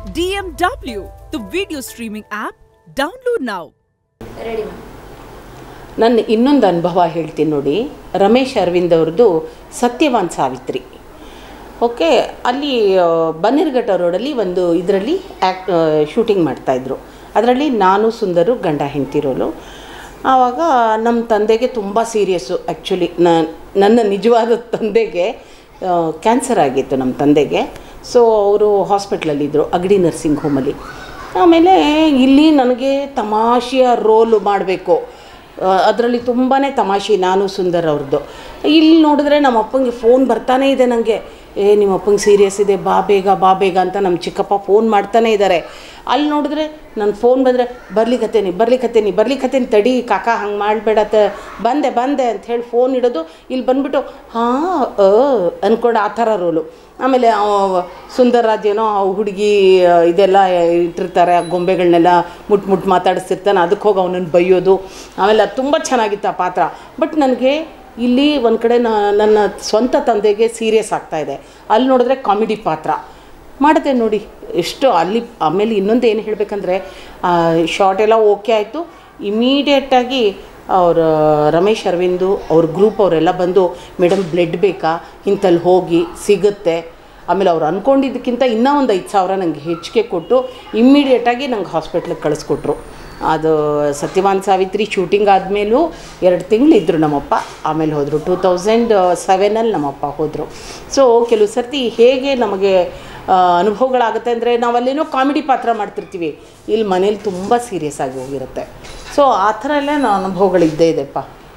DMW, the video streaming app. Download now. Ready ma'am ನನ್ನ ಇನ್ನೊಂದು ಅನುಭವ ಹೇಳ್ತೀನಿ ನೋಡಿ ರಮೇಶ್ ಅರವಿಂದ್ ಅವ್ರದ್ದು ಸತ್ಯವಾನ್ ಸಾವಿತ್ರಿ ಓಕೆ ಅಲ್ಲಿ ಆ, ಬನ್ನೇರುಘಟ್ಟ ರೋಡಲ್ಲಿ ಒಂದು ಇದರಲ್ಲಿ ಆ್ಯಕ್ಟ್ ಶೂಟಿಂಗ್ ಮಾಡ್ತಾಯಿದ್ರು ಅದರಲ್ಲಿ ನಾನು ಸುಂದರು ಗಂಡ ಹೆಂಡ್ತಿರೋಳು ಆವಾಗ ನಮ್ಮ ತಂದೆಗೆ ತುಂಬ ಸೀರಿಯಸ್ಸು ಆ್ಯಕ್ಚುಲಿ ನನ್ನ ನಿಜವಾದ ತಂದೆಗೆ ಕ್ಯಾನ್ಸರ್ ಆಗಿತ್ತು ನಮ್ಮ ತಂದೆಗೆ ಸೊ ಅವರು ಹಾಸ್ಪಿಟ್ಲಲ್ಲಿದ್ದರು ಅಗಡಿ ನರ್ಸಿಂಗ್ ಹೋಮಲ್ಲಿ ಆಮೇಲೆ ಇಲ್ಲಿ ನನಗೆ ತಮಾಷೆಯ ರೋಲು ಮಾಡಬೇಕು ಅದರಲ್ಲಿ ತುಂಬಾ ತಮಾಷೆ ನಾನು ಸುಂದರ್ ಅವ್ರದ್ದು ಇಲ್ಲಿ ನೋಡಿದ್ರೆ ನಮ್ಮ ಅಪ್ಪಂಗೆ ಫೋನ್ ಬರ್ತಾನೇ ಇದೆ ನನಗೆ ಏ ನಿಮ್ಮ ಅಪ್ಪಂಗೆ ಸೀರಿಯಸ್ ಇದೆ ಬಾ ಬೇಗ ಬಾ ಬೇಗ ಅಂತ ನಮ್ಮ ಚಿಕ್ಕಪ್ಪ ಫೋನ್ ಮಾಡ್ತಾನೇ ಇದ್ದಾರೆ ಅಲ್ಲಿ ನೋಡಿದ್ರೆ ನನ್ನ ಫೋನ್ ಬಂದರೆ ಬರ್ಲಿಕತ್ತೇನಿ ಬರ್ಲಿಕತ್ತೇನಿ ಬರ್ಲಿಕತ್ತೇನಿ ತಡಿ ಕಾಕ ಹಂಗೆ ಮಾಡಬೇಡ ತ ಬಂದೆ ಬಂದೆ ಅಂತ ಹೇಳಿ ಫೋನ್ ಇಡೋದು ಇಲ್ಲಿ ಬಂದ್ಬಿಟ್ಟು ಹಾಂ ಅ ಅಂದ್ಕೊಂಡು ಆ ಥರ ರೋಲು ಆಮೇಲೆ ಅವ ಸುಂದರ್ ರಾಜೇನೋ ಆ ಹುಡುಗಿ ಇದೆಲ್ಲ ಇಟ್ಟಿರ್ತಾರೆ ಆ ಗೊಂಬೆಗಳನ್ನೆಲ್ಲ ಮುಟ್ಟು ಮುಟ್ಟು ಮಾತಾಡಿಸ್ತಿರ್ತಾನೆ ಅದಕ್ಕೆ ಹೋಗಿ ಅವನನ್ನು ಬೈಯೋದು ಆಮೇಲೆ ಅದು ತುಂಬ ಚೆನ್ನಾಗಿತ್ತು ಆ ಪಾತ್ರ ಬಟ್ ನನಗೆ ಇಲ್ಲಿ ಒಂದು ಕಡೆ ನ- ನನ್ನ ಸ್ವಂತ ತಂದೆಗೆ ಸೀರಿಯಸ್ ಆಗ್ತಾಯಿದೆ ಅಲ್ಲಿ ನೋಡಿದ್ರೆ ಕಾಮಿಡಿ ಪಾತ್ರ ಮಾಡಿದೆ ನೋಡಿ ಎಷ್ಟು ಅಲ್ಲಿ ಆಮೇಲೆ ಇನ್ನೊಂದು ಏನು ಹೇಳಬೇಕಂದ್ರೆ ಶಾರ್ಟ್ ಎಲ್ಲ ಓಕೆ ಆಯಿತು ಇಮಿಡಿಯೇಟಾಗಿ ಅವ್ರ ರಮೇಶ್ ಅರವಿಂದು ಅವ್ರ ಗ್ರೂಪ್ ಅವರೆಲ್ಲ ಬಂದು ಮೇಡಮ್ ಬ್ಲಡ್ ಬೇಕಾ ಇಂಥಲ್ಲಿ ಹೋಗಿ ಸಿಗುತ್ತೆ ಆಮೇಲೆ ಅವ್ರು ಅಂದ್ಕೊಂಡಿದ್ದಕ್ಕಿಂತ ಇನ್ನೂ ಒಂದು ಐದು ಸಾವಿರ ನನಗೆ ಹೆಚ್ಚಿಗೆ ಕೊಟ್ಟು ಇಮ್ಮಿಡಿಯೇಟಾಗಿ ನಂಗೆ ಹಾಸ್ಪಿಟ್ಲಿಗೆ ಕಳಿಸ್ಕೊಟ್ರು ಅದು ಸತ್ಯವಾನ್ ಸಾವಿತ್ರಿ ಶೂಟಿಂಗ್ ಆದಮೇಲೂ ಎರಡು ತಿಂಗಳು ಇದ್ದರು ನಮ್ಮಪ್ಪ ಆಮೇಲೆ ಹೋದರು ಟೂ ತೌಸಂಡ್ ಸೆವೆನಲ್ಲಿ ನಮ್ಮಪ್ಪ ಹೋದರು ಸೊ ಕೆಲವು ಸರ್ತಿ ಹೇಗೆ ನಮಗೆ ಆ, ಅನುಭವಗಳಾಗುತ್ತೆ ಅಂದರೆ ನಾವಲ್ಲೇನೋ ಕಾಮಿಡಿ ಪಾತ್ರ ಮಾಡ್ತಿರ್ತೀವಿ ಇಲ್ಲಿ ಮನೇಲಿ ತುಂಬ ಸೀರಿಯಸ್ ಆಗಿ ಹೋಗಿರುತ್ತೆ ಸೊ ಆ ಥರ ಎಲ್ಲ ನಾವು ಅನುಭವಗಳು ಇದ್ದೇ ಇದೆಪ್ಪ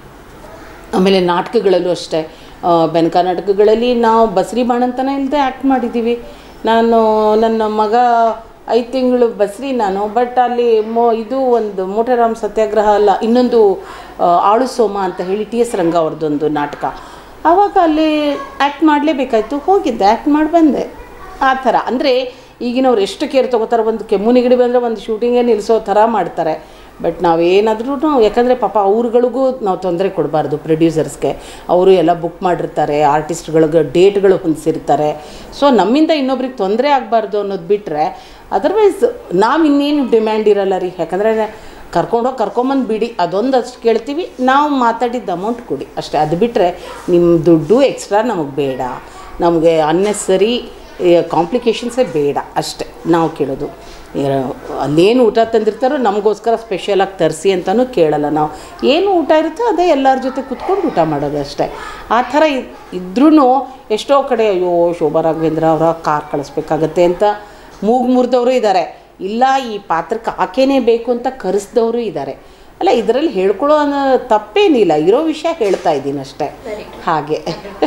ಆಮೇಲೆ ನಾಟಕಗಳಲ್ಲೂ ಅಷ್ಟೇ ಆ, ಬೆನಕ ನಾಟಕಗಳಲ್ಲಿ ನಾವು ಬಸರಿ ಬಾಣಂತನ ಇಲ್ಲದೆ ಆ್ಯಕ್ಟ್ ಮಾಡಿದ್ದೀವಿ ನಾನು ನನ್ನ ಮಗ ಐದು ತಿಂಗಳು ಬಸರಿ ನಾನು ಬಟ್ ಅಲ್ಲಿ ಮೋ ಇದು ಒಂದು ಮೋಟರಾಮ್ ಸತ್ಯಾಗ್ರಹ ಅಲ್ಲ ಇನ್ನೊಂದು ಆ, ಆಳು ಸೋಮ ಅಂತ ಹೇಳಿ ಟಿ ಎಸ್ ರಂಗ ಅವ್ರದ್ದೊಂದು ನಾಟಕ ಆವಾಗ ಅಲ್ಲಿ ಆ್ಯಕ್ಟ್ ಮಾಡಲೇಬೇಕಾಯ್ತು ಹೋಗಿದ್ದೆ ಆ್ಯಕ್ಟ್ ಮಾಡಿ ಬಂದೆ ಆ ಥರ ಅಂದರೆ ಈಗಿನವ್ರು ಎಷ್ಟು ಕೇರ್ ತೊಗೋತಾರೆ ಒಂದು ಕೆಮ್ಮು ನೆಗಡಿ ಬಂದರೆ ಒಂದು ಶೂಟಿಂಗೇ ನಿಲ್ಲಿಸೋ ಥರ ಮಾಡ್ತಾರೆ ಬಟ್ ನಾವೇನಾದ್ರೂ ಯಾಕಂದರೆ ಪಾಪ ಅವ್ರುಗಳಿಗೂ ನಾವು ತೊಂದರೆ ಕೊಡಬಾರ್ದು ಪ್ರೊಡ್ಯೂಸರ್ಸ್ಗೆ ಅವರು ಎಲ್ಲ ಬುಕ್ ಮಾಡಿರ್ತಾರೆ ಆರ್ಟಿಸ್ಟ್ಗಳಿಗೆ ಡೇಟ್ಗಳು ಹೊಂದಿಸಿರ್ತಾರೆ ಸೊ ನಮ್ಮಿಂದ ಇನ್ನೊಬ್ರಿಗೆ ತೊಂದರೆ ಆಗಬಾರ್ದು ಅನ್ನೋದು ಬಿಟ್ಟರೆ ಅದರ್ವೈಸ್ ನಾವು ಇನ್ನೇನು ಡಿಮ್ಯಾಂಡ್ ಇರಲ್ಲ ರೀ ಯಾಕಂದರೆ ಕರ್ಕೊಂಡೋಗಿ ಕರ್ಕೊಂಬಂದು ಬಿಡಿ ಅದೊಂದು ಅಷ್ಟು ಕೇಳ್ತೀವಿ ನಾವು ಮಾತಾಡಿದ್ದು ಅಮೌಂಟ್ ಕೊಡಿ ಅಷ್ಟೇ ಅದು ಬಿಟ್ಟರೆ ನಿಮ್ಮ ದುಡ್ಡು ಎಕ್ಸ್ಟ್ರಾ ನಮಗೆ ಬೇಡ ನಮಗೆ ಅನ್ನೆಸರಿ ಕಾಂಪ್ಲಿಕೇಶನ್ಸೇ ಬೇಡ ಅಷ್ಟೇ ನಾವು ಕೇಳೋದು ಏ- ಅಲ್ಲೇನು ಊಟ ತಂದಿರ್ತಾರೋ ನಮಗೋಸ್ಕರ ಸ್ಪೆಷಲಾಗಿ ತರಿಸಿ ಅಂತಲೂ ಕೇಳಲ್ಲ ನಾವು ಏನು ಊಟ ಇರುತ್ತೋ ಅದೇ ಎಲ್ಲರ ಜೊತೆ ಕುತ್ಕೊಂಡು ಊಟ ಮಾಡೋದು ಅಷ್ಟೇ ಆ ಥರ ಇದ್ರೂ ಎಷ್ಟೋ ಕಡೆ ಅಯ್ಯೋ ಶೋಭಾ ರಾಘವೇಂದ್ರ ಅವರ ಕಾರ್ ಕಳಿಸ್ಬೇಕಾಗತ್ತೆ ಅಂತ ಮೂಗು ಮುರಿದವರು ಇದ್ದಾರೆ ಇಲ್ಲ ಈ ಪಾತ್ರಕ್ಕೆ ಆಕೆನೇ ಬೇಕು ಅಂತ ಕರೆಸ್ದವರು ಇದ್ದಾರೆ ಅಲ್ಲ ಇದರಲ್ಲಿ ಹೇಳ್ಕೊಳ್ಳೋ ಅನ್ನೋ ತಪ್ಪೇನಿಲ್ಲ ಇರೋ ವಿಷಯ ಹೇಳ್ತಾ ಇದ್ದೀನಿ ಅಷ್ಟೇ Correct. ಹಾಗೆ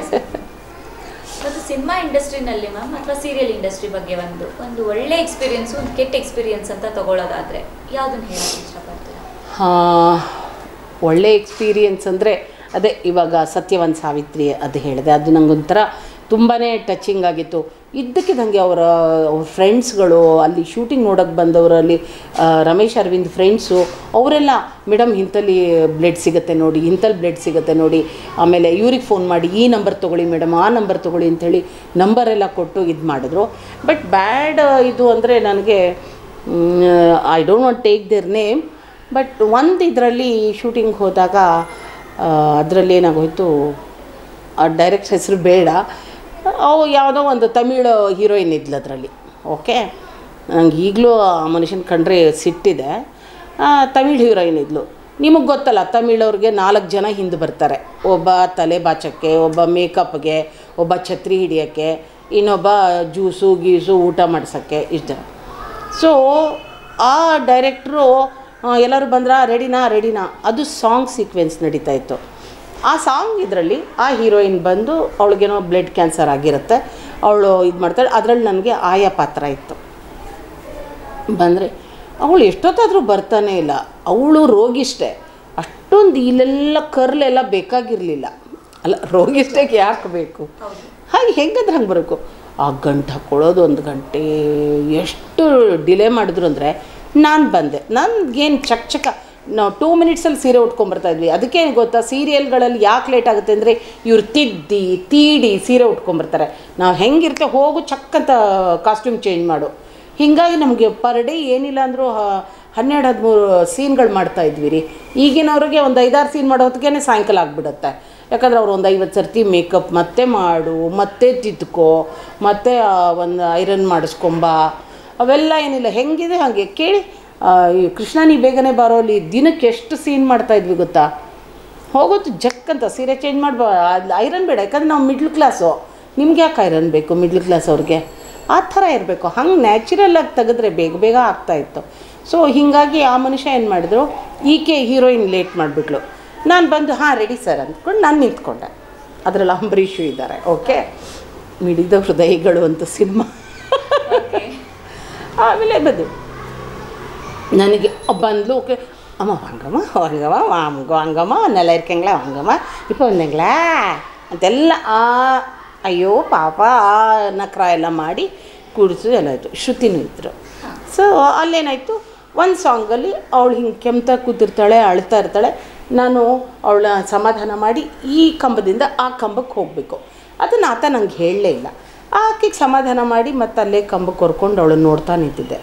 ಮತ್ತು ಸಿನಿಮಾ ಇಂಡಸ್ಟ್ರಿನಲ್ಲಿ ಮ್ಯಾಮ್ ಅಥವಾ ಸೀರಿಯಲ್ ಇಂಡಸ್ಟ್ರಿ ಬಗ್ಗೆ ಒಂದು ಒಂದು ಒಳ್ಳೆ ಎಕ್ಸ್ಪೀರಿಯನ್ಸ್ ಒಂದು ಕೆಟ್ಟ ಎಕ್ಸ್ಪೀರಿಯನ್ಸ್ ಅಂತ ತಗೊಳ್ಳೋದಾದ್ರೆ ಯಾವ್ದನ್ನ ಹೇಳಕ್ಕೆ ಇಷ್ಟಪಡ್ತೀರಾ ಆ, ಒಳ್ಳೆ ಎಕ್ಸ್ಪೀರಿಯನ್ಸ್ ಅಂದರೆ ಅದೇ ಇವಾಗ ಸತ್ಯವಾನ್ ಸಾವಿತ್ರಿ ಅದು ಹೇಳಿದೆ ಅದು ನಂಗೊಂಥರ ತುಂಬಾ ಟಚಿಂಗ್ ಆಗಿತ್ತು ಇದ್ದಕ್ಕಿದ್ದಂಗೆ ಅವರ ಅವ್ರ ಫ್ರೆಂಡ್ಸ್ಗಳು ಅಲ್ಲಿ ಶೂಟಿಂಗ್ ನೋಡೋಕ್ಕೆ ಬಂದವರಲ್ಲಿ ಆ, ರಮೇಶ್ ಅರವಿಂದ್ ಫ್ರೆಂಡ್ಸು ಅವರೆಲ್ಲ ಮೇಡಮ್ ಇಂಥಲ್ಲಿ ಬ್ಲಡ್ ಸಿಗುತ್ತೆ ನೋಡಿ ಇಂಥಲ್ಲಿ ಬ್ಲಡ್ ಸಿಗುತ್ತೆ ನೋಡಿ ಆಮೇಲೆ ಇವ್ರಿಗೆ ಫೋನ್ ಮಾಡಿ ಈ ನಂಬರ್ ತೊಗೊಳ್ಳಿ ಮೇಡಮ್ ಆ ನಂಬರ್ ತೊಗೊಳ್ಳಿ ಅಂಥೇಳಿ ನಂಬರೆಲ್ಲ ಕೊಟ್ಟು ಇದು ಮಾಡಿದ್ರು ಬಟ್ ಬ್ಯಾಡ್ ಇದು ಅಂದರೆ ನನಗೆ I don't want take their name but ಒಂದು ಇದರಲ್ಲಿ ಶೂಟಿಂಗ್ ಹೋದಾಗ ಅದರಲ್ಲಿ ಏನಾಗೋಯ್ತು ಆ ಡೈರೆಕ್ಟ್ ಹೆಸರು ಬೇಡ ಅವು ಯಾವುದೋ ಒಂದು ತಮಿಳ್ ಹೀರೋಯಿನ್ ಇದ್ಲು ಅದರಲ್ಲಿ ಓಕೆ ನಂಗೆ ಈಗಲೂ ಆ ಮನುಷ್ಯನ ಕಂಡ್ರೆ ಸಿಟ್ಟಿದೆ ಆ, ತಮಿಳ್ ಹೀರೋಯಿನ್ ಇದ್ಲು ನಿಮಗೆ ಗೊತ್ತಲ್ಲ ತಮಿಳವ್ರಿಗೆ ನಾಲ್ಕು ಜನ ಹಿಂದೆ ಬರ್ತಾರೆ ಒಬ್ಬ ತಲೆ ಬಾಚಕ್ಕೆ ಒಬ್ಬ ಮೇಕಪ್ಗೆ ಒಬ್ಬ ಛತ್ರಿ ಹಿಡಿಯೋಕ್ಕೆ ಇನ್ನೊಬ್ಬ ಜ್ಯೂಸು ಗೀಸು ಊಟ ಮಾಡ್ಸೋಕ್ಕೆ ಇಷ್ಟು ಜನ ಸೊ ಆ ಡೈರೆಕ್ಟ್ರು ಎಲ್ಲರೂ ಬಂದ್ರ ರೆಡಿನಾ ರೆಡಿನಾ ಅದು ಸಾಂಗ್ ಸೀಕ್ವೆನ್ಸ್ ನಡೀತಾ ಇತ್ತು ಆ ಸಾಂಗ್ ಇದರಲ್ಲಿ ಆ ಹೀರೋಯಿನ್ ಬಂದು ಅವಳಿಗೇನೋ ಬ್ಲಡ್ ಕ್ಯಾನ್ಸರ್ ಆಗಿರುತ್ತೆ ಅವಳು ಇದು ಮಾಡ್ತಾಳೆ ಅದರಲ್ಲಿ ನನಗೆ ಆಯಾ ಪಾತ್ರ ಇತ್ತು ಬಂದರೆ ಅವಳು ಎಷ್ಟೊತ್ತಾದರೂ ಬರ್ತಾನೆ ಇಲ್ಲ ಅವಳು ರೋಗಿಷ್ಟೇ ಅಷ್ಟೊಂದು ಇಲ್ಲೆಲ್ಲ ಕರ್ಲೆಲ್ಲ ಬೇಕಾಗಿರಲಿಲ್ಲ ಅಲ್ಲ ರೋಗಿಷ್ಟಕ್ಕೆ ಯಾಕೆ ಬೇಕು ಹಾಗೆ ಹೆಂಗಂದ್ರೆ ಹಂಗೆ ಬರಬೇಕು ಆ ಗಂಟು ಹಾಕ್ಕೊಳ್ಳೋದು ಒಂದು ಗಂಟೆ ಎಷ್ಟು ಡಿಲೇ ಮಾಡಿದ್ರು ಅಂದರೆ ನಾನು ಬಂದೆ ನನಗೇನು ಚಕ್ ಚಕ ನಾವು ಟೂ ಮಿನಿಟ್ಸಲ್ಲಿ ಸೀರೆ ಉಟ್ಕೊಂಬರ್ತಾ ಇದ್ವಿ ಅದಕ್ಕೆ ಗೊತ್ತಾ ಸೀರಿಯಲ್ಗಳಲ್ಲಿ ಯಾಕೆ ಲೇಟ್ ಆಗುತ್ತೆ ಅಂದರೆ ಇವ್ರು ತಿದ್ದಿ ತೀಡಿ ಸೀರೆ ಉಟ್ಕೊಂಬರ್ತಾರೆ ನಾವು ಹೆಂಗಿರ್ತೇವೆ ಹೋಗು ಚಕ್ ಅಂತ ಕಾಸ್ಟ್ಯೂಮ್ ಚೇಂಜ್ ಮಾಡು ಹೀಗಾಗಿ ನಮಗೆ ಪರ್ ಡೇ ಏನಿಲ್ಲ ಅಂದರೂ ಹನ್ನೆರಡು ಹದಿಮೂರು ಸೀನ್ಗಳು ಮಾಡ್ತಾ ಇದ್ವಿ ರೀ ಈಗಿನವ್ರಿಗೆ ಒಂದು ಐದಾರು ಸೀನ್ ಮಾಡೋ ಹೊತ್ತಿಗೆ ಸಾಯಂಕಾಲ ಆಗಿಬಿಡುತ್ತೆ ಯಾಕಂದ್ರೆ ಅವ್ರು ಒಂದು ಐವತ್ತು ಸರ್ತಿ ಮೇಕಪ್ ಮತ್ತೆ ಮಾಡು ಮತ್ತೆ ತಿದ್ಕೋ ಮತ್ತೆ ಒಂದು ಐರನ್ ಮಾಡಿಸ್ಕೊಂಬ ಅವೆಲ್ಲ ಏನಿಲ್ಲ ಹೆಂಗಿದೆ ಹಾಗೆ ಕೇಳಿ ಆ, ಈ ಕೃಷ್ಣ ನೀ ಬೇಗನೆ ಬರೋಲಿ ದಿನಕ್ಕೆ ಎಷ್ಟು ಸೀನ್ ಮಾಡ್ತಾ ಇದ್ವಿ ಗೊತ್ತಾ ಹೋಗೋದು ಜಕ್ ಅಂತ ಸೀರೆ ಚೇಂಜ್ ಮಾಡ್ಬೋ ಅದು ಐರನ್ ಬೇಡ ಯಾಕಂದ್ರೆ ನಾವು ಮಿಡ್ಲ್ ಕ್ಲಾಸು ನಿಮ್ಗೆ ಯಾಕೆ ಐರನ್ ಬೇಕು ಮಿಡ್ಲ್ ಕ್ಲಾಸ್ ಅವ್ರಿಗೆ ಆ ಥರ ಇರಬೇಕು ಹಂಗೆ ನ್ಯಾಚುರಲಾಗಿ ತೆಗೆದ್ರೆ ಬೇಗ ಬೇಗ ಆಗ್ತಾಯಿತ್ತು ಸೊ ಹೀಗಾಗಿ ಆ ಮನುಷ್ಯ ಏನು ಮಾಡಿದ್ರು ಈಕೆ ಹೀರೋಯಿನ್ ಲೇಟ್ ಮಾಡಿಬಿಟ್ಲು ನಾನು ಬಂದು ಹಾಂ ರೆಡಿ ಸರ್ ಅಂದ್ಕೊಂಡು ನಾನು ನಿಂತ್ಕೊಂಡೆ ಅದರಲ್ಲಿ ಅಂಬರೀಷು ಇದ್ದಾರೆ ಓಕೆ ಮಿಡಿದ ಹೃದಯಗಳು ಅಂತ ಸಿನಿಮಾ ಆಮೇಲೆ ಬಂದು ನನಗೆ ಬಂದ್ಲು ಓಕೆ ಅಮ್ಮ ವಾಂಗಮ್ಮ ವಾಂಗಮ್ಮ ವಾಂಗ ವಾಂಗಮ್ಮ ನೆಲ ಇರ್ಕಂಗ್ಲ ವಾಂಗಮ್ಮ ಇಪ್ಪ ಒಂದಂಗ್ಲ ಅಂತೆಲ್ಲ ಆ ಅಯ್ಯೋ ಪಾಪ ಆ ನಕ್ರ ಎಲ್ಲ ಮಾಡಿ ಕೂಡಿಸು ಎಲ್ಲ ಆಯಿತು ಶ್ರುತಿನೂ ಇದ್ದರು ಸೊ ಅಲ್ಲೇನಾಯಿತು ಒಂದು ಸಾಂಗಲ್ಲಿ ಅವಳು ಹಿಂಗೆ ಕೆಮ್ತಾ ಕೂತಿರ್ತಾಳೆ ಅಳ್ತಾ ಇರ್ತಾಳೆ ನಾನು ಅವಳ ಸಮಾಧಾನ ಮಾಡಿ ಈ ಕಂಬದಿಂದ ಆ ಕಂಬಕ್ಕೆ ಹೋಗಬೇಕು ಅದನ್ನು ಆತ ನಂಗೆ ಹೇಳಲೇ ಇಲ್ಲ ಆಕೆಗೆ ಸಮಾಧಾನ ಮಾಡಿ ಮತ್ತೆ ಅಲ್ಲೇ ಕಂಬಕ್ಕೆ ಹೊರ್ಕೊಂಡು ಅವಳನ್ನು ನೋಡ್ತಾ ನಿಂತಿದ್ದೆ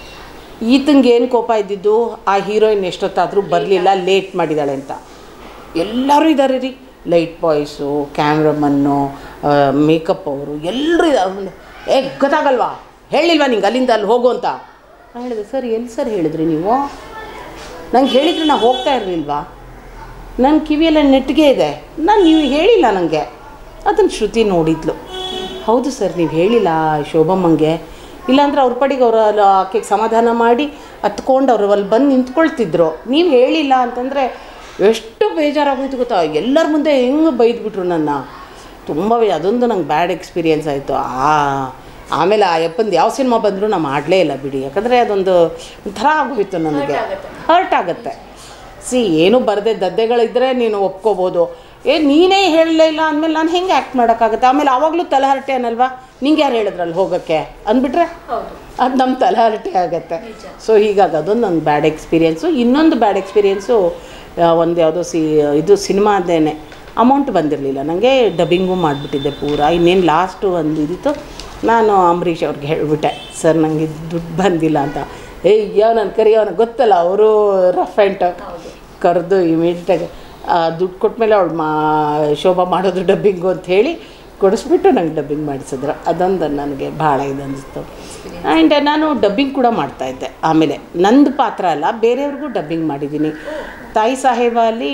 ಈತಂಗೆ ಏನು ಕೋಪ ಇದ್ದಿದ್ದು ಆ ಹೀರೋಯಿನ್ ಎಷ್ಟೊತ್ತಾದರೂ ಬರಲಿಲ್ಲ ಲೇಟ್ ಮಾಡಿದ್ದಾಳೆ ಅಂತ ಎಲ್ಲರೂ ಇದ್ದಾರೆ ರೀ ಲೈಟ್ ಬಾಯ್ಸು ಕ್ಯಾಮ್ರಮನ್ನು ಮೇಕಪ್ ಅವರು ಎಲ್ಲರೂ ಇದ್ದಾರೆ ಏ ಗೊತ್ತಾಗಲ್ವಾ ಹೇಳಿಲ್ವಾ ನಿಂಗೆ ಅಲ್ಲಿಂದ ಅಲ್ಲಿ ಹೋಗು ಅಂತ ನಾನು ಹೇಳಿದೆ ಸರ್ ಎಲ್ಲಿ ಸರ್ ಹೇಳಿದ್ರಿ ನೀವು ನಂಗೆ ಹೇಳಿದ್ರೆ ನಾ ಹೋಗ್ತಾ ಇರಲಿಲ್ವಾ ನನ್ನ ಕಿವಿಯೆಲ್ಲ ನೆಟ್ಟಿಗೆ ಇದೆ ನಾನು ನೀವು ಹೇಳಿಲ್ಲ ನನಗೆ ಅದನ್ನು ಶ್ರುತಿ ನೋಡಿದ್ಲು ಹೌದು ಸರ್ ನೀವು ಹೇಳಿಲ್ಲ ಶೋಭಮ್ಮಂಗೆ ಇಲ್ಲಾಂದ್ರೆ ಅವ್ರ ಪಡಿಗೆ ಅವರು ಅಲ್ಲಿ ಆಕೆಗೆ ಸಮಾಧಾನ ಮಾಡಿ ಹತ್ಕೊಂಡು ಅವರು ಅಲ್ಲಿ ಬಂದು ನಿಂತ್ಕೊಳ್ತಿದ್ರು ನೀವು ಹೇಳಿಲ್ಲ ಅಂತಂದರೆ ಎಷ್ಟು ಬೇಜಾರಾಗೋಯ್ತು ಗೊತ್ತಾ ಎಲ್ಲರ ಮುಂದೆ ಹೆಂಗೆ ಬೈದ್ಬಿಟ್ರು ನನ್ನ ತುಂಬ ಬೇ- ಅದೊಂದು ನಂಗೆ ಬ್ಯಾಡ್ ಎಕ್ಸ್ಪೀರಿಯೆನ್ಸ್ ಆಯಿತು ಆ ಆಮೇಲೆ ಆ ಯಪ್ಪಂದು ಯಾವ ಸಿನಿಮಾ ಬಂದರೂ ನಾನು ಮಾಡಲೇ ಇಲ್ಲ ಬಿಡಿ ಯಾಕಂದರೆ ಅದೊಂದು ಒಂಥರ ಆಗೋಯ್ತು ನನಗೆ ಹರ್ಟ್ ಆಗುತ್ತೆ ಸಿ ಏನು ಬರದೆ ದದ್ದೆಗಳಿದ್ದರೆ ನೀನು ಒಪ್ಕೋಬೋದು ಏ ನೀನೇ ಹೇಳಲೇ ಇಲ್ಲ ಅಂದಮೇಲೆ ನಾನು ಹೆಂಗೆ ಆ್ಯಕ್ಟ್ ಮಾಡೋಕ್ಕಾಗುತ್ತೆ ಆಮೇಲೆ ಆವಾಗಲೂ ತಲಹರಟೆ ಅನ್ನಲ್ವಾ ನಿಂಗೆ ಯಾರು ಹೇಳಿದ್ರಲ್ಲಿ ಹೋಗೋಕ್ಕೆ ಅಂದ್ಬಿಟ್ರೆ ಹೌದು ಅದು ನಮ್ಮ ತಲಹರಟೆ ಆಗುತ್ತೆ ಸೊ ಹೀಗಾಗಿ ಅದೊಂದು ನನ್ನ ಬ್ಯಾಡ್ ಎಕ್ಸ್ಪೀರಿಯೆನ್ಸು ಇನ್ನೊಂದು ಬ್ಯಾಡ್ ಎಕ್ಸ್ಪೀರಿಯೆನ್ಸು ಒಂದು ಯಾವುದೋ ಸಿ ಇದು ಸಿನಿಮಾದೇನೆ ಅಮೌಂಟ್ ಬಂದಿರಲಿಲ್ಲ ನನಗೆ ಡಬ್ಬಿಂಗು ಮಾಡಿಬಿಟ್ಟಿದ್ದೆ ಪೂರ ಇನ್ನೇನು ಲಾಸ್ಟು ಒಂದು ಇದಿತ್ತು ನಾನು ಅಂಬರೀಷ್ ಅವ್ರಿಗೆ ಹೇಳಿಬಿಟ್ಟೆ ಸರ್ ನನಗೆ ದುಡ್ಡು ಬಂದಿಲ್ಲ ಅಂತ ಏಯ್ ಯಾವ ನನ್ನ ಕರಿ ಅವನಿಗೆ ಗೊತ್ತಲ್ಲ ಅವರು ರಫ್ ಆ್ಯಂಡ್ ಕರೆದು ಇಮಿಡಿಯೇಟಾಗಿ ದುಡ್ಡು ಕೊಟ್ಮೇಲೆ ಅವಳು ಮಾ ಶೋಭಾ ಮಾಡೋದು ಡಬ್ಬಿಂಗು ಅಂತ ಹೇಳಿ ಕೊಡಿಸ್ಬಿಟ್ಟು ನಂಗೆ ಡಬ್ಬಿಂಗ್ ಮಾಡಿಸಿದ್ರು ಅದೊಂದು ನನಗೆ ಭಾಳ ಇದು ಅನಿಸ್ತು ಆ್ಯಂಡ್ ನಾನು ಡಬ್ಬಿಂಗ್ ಕೂಡ ಮಾಡ್ತಾಯಿದ್ದೆ ಆಮೇಲೆ ನಂದು ಪಾತ್ರ ಅಲ್ಲ ಬೇರೆಯವ್ರಿಗೂ ಡಬ್ಬಿಂಗ್ ಮಾಡಿದ್ದೀನಿ ತಾಯಿ ಸಾಹೇಬ ಅಲ್ಲಿ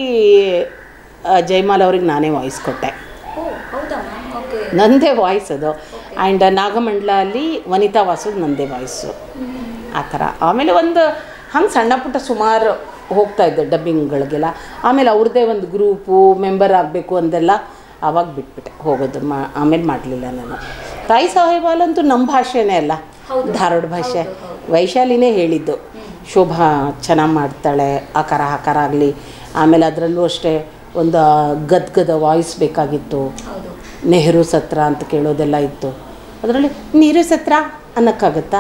ಆ, ಜಯಮಾಲ್ ಅವ್ರಿಗೆ ನಾನೇ ವಾಯ್ಸ್ ಕೊಟ್ಟೆ ಓ ಹೌದಾ ಮ್ಯಾಮ್ ಓಕೆ ನಂದೇ ವಾಯ್ಸ್ ಅದು ಆ್ಯಂಡ್ ನಾಗಮಂಡಲ ಅಲ್ಲಿ ವನಿತಾ ವಾಸದ್ ನಂದೇ ವಾಯ್ಸು ಆ ಥರ ಆಮೇಲೆ ಒಂದು ಹಂಗೆ ಸಣ್ಣ ಪುಟ್ಟ ಸುಮಾರು ಹೋಗ್ತಾ ಇದ್ದೆ ಡಬ್ಬಿಂಗ್ಗಳಿಗೆಲ್ಲ ಆಮೇಲೆ ಅವ್ರದ್ದೇ ಒಂದು ಗ್ರೂಪು ಮೆಂಬರ್ ಆಗಬೇಕು ಅಂದೆಲ್ಲ ಆವಾಗ ಬಿಟ್ಬಿಟ್ಟೆ ಹೋಗೋದು ಮಾ ಆಮೇಲೆ ಮಾಡಲಿಲ್ಲ ನಾನು ತಾಯಿ ಸಾಹೇಬಾಲಂತೂ ನಮ್ಮ ಭಾಷೆನೇ ಅಲ್ಲ ಹೌದು. ಧಾರವಾಡ ಭಾಷೆ ಹೌದು, ಹೌದು. ವೈಶಾಲಿನೇ ಹೇಳಿದ್ದು ಶೋಭಾ ಚೆನ್ನಾಗಿ ಮಾಡ್ತಾಳೆ ಆಕಾರ ಆಕಾರ ಆಗಲಿ ಆಮೇಲೆ ಅದರಲ್ಲೂ ಅಷ್ಟೇ ಒಂದು ಗದ್ಗದ ವಾಯ್ಸ್ ಬೇಕಾಗಿತ್ತು ಹೌದು ನೆಹರು ಸತ್ರ ಅಂತ ಕೇಳೋದೆಲ್ಲ ಇತ್ತು ಅದರಲ್ಲಿ ನೀರು ಸತ್ರ ಅನ್ನೋಕ್ಕಾಗತ್ತಾ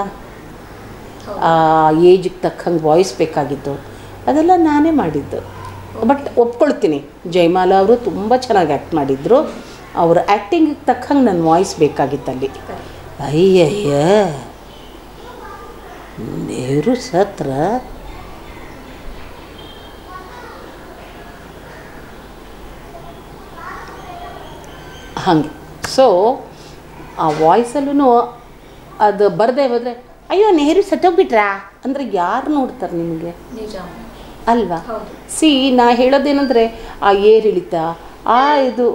ಆ ಏಜಿಗೆ ತಕ್ಕಂಗೆ ವಾಯ್ಸ್ ಬೇಕಾಗಿತ್ತು ಅದೆಲ್ಲ ನಾನೇ ಮಾಡಿದ್ದು ಬಟ್ ಒಪ್ಕೊಳ್ತೀನಿ ಜಯಮಾಲ ಅವರು ತುಂಬ ಚೆನ್ನಾಗಿ ಆ್ಯಕ್ಟ್ ಮಾಡಿದ್ರು ಅವ್ರ ಆ್ಯಕ್ಟಿಂಗಿಗೆ ತಕ್ಕಂಗೆ ನನ್ನ ವಾಯ್ಸ್ ಬೇಕಾಗಿತ್ತಲ್ಲಿ ಅಯ್ಯಯ್ಯ ನೆಹರು ಸತ್ರ ಹಾಗೆ ಸೊ ಆ ವಾಯ್ಸಲ್ಲೂ ಅದು ಬರದೇ ಹೋದರೆ ಅಯ್ಯೋ ನೆಹರು ಸತ್ತೋಗ್ಬಿಟ್ರಾ ಅಂದರೆ ಯಾರು ನೋಡ್ತಾರೆ ನಿಮಗೆ ನಿಜ ಅಲ್ವಾ ಹೌದು. ಸಿ ನಾ ಹೇಳೋದೇನೆಂದರೆ ಆ ಏರಿಳಿತ ಆ ಇದು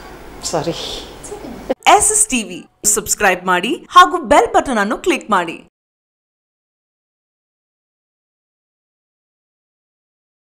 sorry S S TV subscribe ಮಾಡಿ ಹಾಗೂ ಬೆಲ್ ಬಟನ್ ಅನ್ನು ಕ್ಲಿಕ್ ಮಾಡಿ